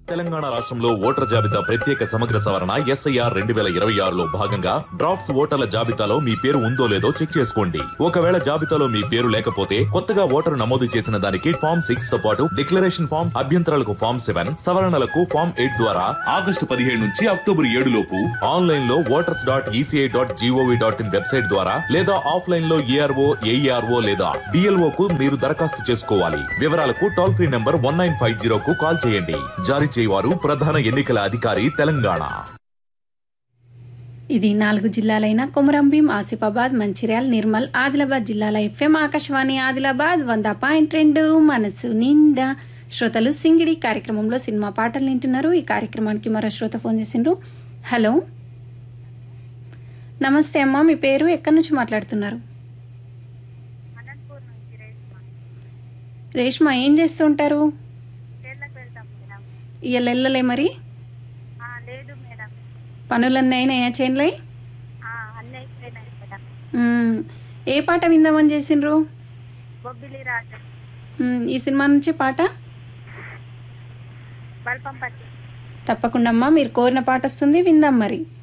తెలంగాణ రాష్ట్రంలో ఓటర్ జాబితా ప్రత్యేక సమగ్ర సవరణ ఎస్ఐఆర్ రెండు వేల ఇరవై ఆరులో భాగంగా డ్రాఫ్ట్స్ ఓటర్ల జాబితాలో మీ పేరు ఉందో లేదో చెక్ చేసుకోండి ఒకవేళ జాబితాలో మీ పేరు లేకపోతే కొత్తగా ఓటరు నమోదు చేసిన దానికి ఫామ్ సిక్స్ తో పాటు డిక్లరేషన్ ఫామ్ అభ్యంతరాలకు ఫామ్ సెవెన్ సవరణలకు ఫామ్ ఎయిట్ ద్వారా ఆగస్టు పదిహేడు నుంచి అక్టోబర్ ఏడు లోపు ఆన్లైన్ లో voters dot ECI dot gov dot in website ద్వారా లేదా ఆఫ్లైన్ లో ఏఆర్ఓ ఏఈఆర్ఓ లేదా బిఎల్ఓ కు మీరు దరఖాస్తు చేసుకోవాలి వివరాలకు toll free number one nine five zero కు కాల్ చేయండి జారీ చేయవారు ప్రధాన ఎన్నికల అధికారి తెలంగాణ ఇది నాలుగు జిల్లాలైన కొమరంభీం ఆసిఫాబాద్ మంచిర్యాల్ నిర్మల్ ఆదిలాబాద్ జిల్లాల ఎఫ్ఎం ఆకాశవాణి ఆదిలాబాద్ వంద పాయింట్ రెండు మనసు నిండా శ్రోతలు సింగిడి కార్యక్రమంలో సినిమా పాటలు వింటున్నారు ఈ కార్యక్రమానికి మరో శ్రోత ఫోన్ చేసిండ్రు హలో నమస్తే అమ్మా మీ పేరు ఎక్కడి నుంచి మాట్లాడుతున్నారు అనంతపూర్ నుంచి రేష్మా రేష్మా ఏం చేస్తుంటారు కేరళకు వెళ్తాం మేడం ఇవాళ వెళ్ళలే మరి ఆ, లేదు మేడం పనులన్నీ అయినాయా చేన్లై ఆ, అన్నీ అయిపోయినాయి మేడం మ్మ్. ఏ పాట విందామని చేసిండ్రు బొబ్బిలి రాజు మ్మ్. ఈ సినిమా నుంచి పాట బల్పం పట్టి తప్పకుండా అమ్మా మీరు కోరిన పాట వస్తుంది విందాం మరి